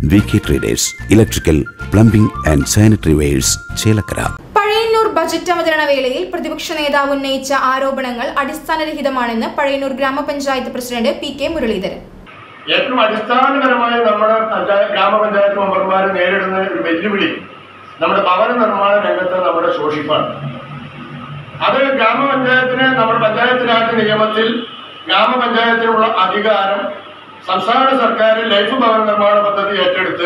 V K traders electrical plumbing and sanitary wares Chelakkara Pazhayannur budget അവതരണ വേളയിൽ പ്രതിപക്ഷ നേതാവ് ഉന്നയിച്ച ആരോപണങ്ങൾ അടിസ്ഥാനരഹിതമാണെന്ന് പഴയന്നൂർ ഗ്രാമപഞ്ചായത്ത് പ്രസിഡന്റ് പി കെ മുരളീധരൻ ഏറ്റവും അടിസ്ഥാനപരമായി നമ്മുടെ പഞ്ചായത്ത് ഗ്രാമപഞ്ചായത്ത് മെമ്പർമാർ നേരിടുന്ന ഒരു വെല്ലുവിളി നമ്മുടെ ഭവന നിർമ്മാണ രംഗത്ത് നമ്മുടെ ശോഷിപ്പാണ് അത് ഗ്രാമപഞ്ചായത്തിന് നമ്മുടെ പഞ്ചായത്ത് രാജ് നിയമത്തിൽ ഗ്രാമപഞ്ചായത്തിനുള്ള അധികാരം സംസ്ഥാന സർക്കാർ ലൈഫ് ഭവന നിർമ്മാണ പദ്ധതി ഏറ്റെടുത്ത്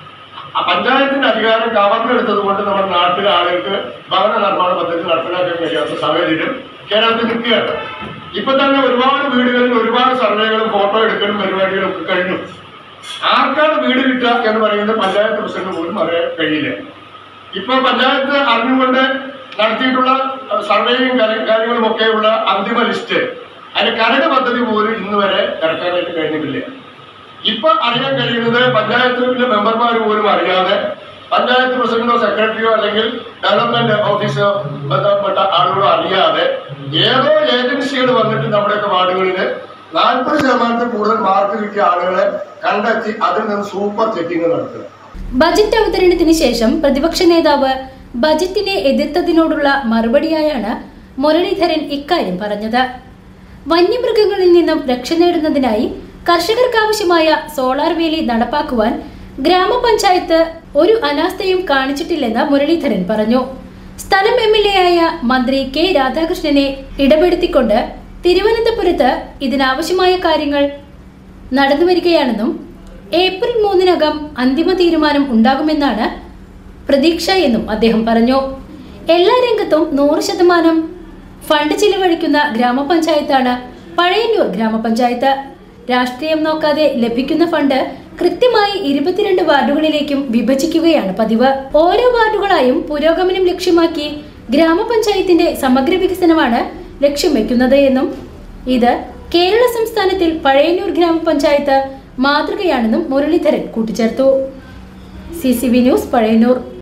ആ പഞ്ചായത്തിന്റെ അധികാരം കവർന്നെടുത്തത് കൊണ്ട് നമ്മുടെ നാട്ടിലെ ആളുകൾക്ക് ഭവന നിർമ്മാണ പദ്ധതി നടപ്പിലാക്കാൻ കഴിയാത്ത സാഹചര്യം കേരളത്തിൽ നിൽക്കുകയാണ് ഇപ്പൊ തന്നെ ഒരുപാട് വീടുകളിൽ ഒരുപാട് സർവേകളും ഫോട്ടോ എടുക്കലും പരിപാടികളും ഒക്കെ കഴിഞ്ഞു ആർക്കാണ് വീട് കിട്ടുക എന്ന് പറയുന്നത് പഞ്ചായത്ത് പ്രസിഡന്റ് പോലും അറിയാൻ കഴിയില്ല ഇപ്പൊ പഞ്ചായത്ത് അറിഞ്ഞുകൊണ്ട് നടത്തിയിട്ടുള്ള അഹ്, സർവേയും കാര്യ- കാര്യങ്ങളും ഒക്കെയുള്ള അന്തിമ ലിസ്റ്റ് അതിന്റെ കരട് പദ്ധതി പോലും ഇന്ന് വരെ ഇറക്കാനായിട്ട് കഴിഞ്ഞിട്ടില്ല ഇപ്പൊ അറിയാൻ കഴിയുന്നത് പഞ്ചായത്തിലെ മെമ്പർമാർ പോലും അറിയാതെ പഞ്ചായത്ത് പ്രസിഡന്റോ സെക്രട്ടറിയോ അല്ലെങ്കിൽ ഡെവലപ്മെന്റ് ഓഫീസോ ബന്ധപ്പെട്ട ആളുകളോ അറിയാതെ ഏതോ ഏജൻസികൾ വന്നിട്ട് നമ്മുടെയൊക്കെ വാർഡുകളിൽ നാൽപ്പത് ശതമാനത്തിൽ കൂടുതൽ മാർക്ക് കിട്ടിയ ആളുകളെ കണ്ടെത്തി അതിൽ നിന്ന് സൂപ്പർ ചെക്കിങ് നടത്തുക ബജറ്റ് അവതരണത്തിന് ശേഷം പ്രതിപക്ഷ നേതാവ് ബജറ്റിനെ എതിർത്തതിനോടുള്ള മറുപടിയായാണ് മുരളീധരൻ ഇക്കാര്യം പറഞ്ഞത് വന്യമൃഗങ്ങളിൽ നിന്നും രക്ഷ നേടുന്നതിനായി കർഷകർക്കാവശ്യമായ സോളാർ വേലി നടപ്പാക്കുവാൻ ഗ്രാമപഞ്ചായത്ത് ഒരു അനാസ്ഥയും കാണിച്ചിട്ടില്ലെന്ന് മുരളീധരൻ പറഞ്ഞു സ്ഥലം എം എൽ എ ആയ മന്ത്രി കെ രാധാകൃഷ്ണനെ ഇടപെടുത്തിക്കൊണ്ട് തിരുവനന്തപുരത്ത് ഇതിനാവശ്യമായ കാര്യങ്ങൾ നടന്നുവരികയാണെന്നും ഏപ്രിൽ മൂന്നിനകം അന്തിമ തീരുമാനം ഉണ്ടാകുമെന്നാണ് പ്രതീക്ഷ എന്നും അദ്ദേഹം പറഞ്ഞു എല്ലാ രംഗത്തും നൂറ് ശതമാനം ഫണ്ട് ചിലവഴിക്കുന്ന ഗ്രാമപഞ്ചായത്താണ് പഴയന്നൂർ ഗ്രാമപഞ്ചായത്ത് രാഷ്ട്രീയം നോക്കാതെ ലഭിക്കുന്ന ഫണ്ട് കൃത്യമായി ഇരുപത്തിരണ്ട് വാർഡുകളിലേക്കും വിഭജിക്കുകയാണ് പതിവ് ഓരോ വാർഡുകളായും പുരോഗമനം ലക്ഷ്യമാക്കി ഗ്രാമപഞ്ചായത്തിന്റെ സമഗ്ര വികസനമാണ് ലക്ഷ്യം വെക്കുന്നത് എന്നും ഇത് കേരള സംസ്ഥാനത്തിൽ പഴയന്നൂർ ഗ്രാമപഞ്ചായത്ത് മാതൃകയാണെന്നും മുരളീധരൻ കൂട്ടിച്ചേർത്തു C C B news Pazhayannur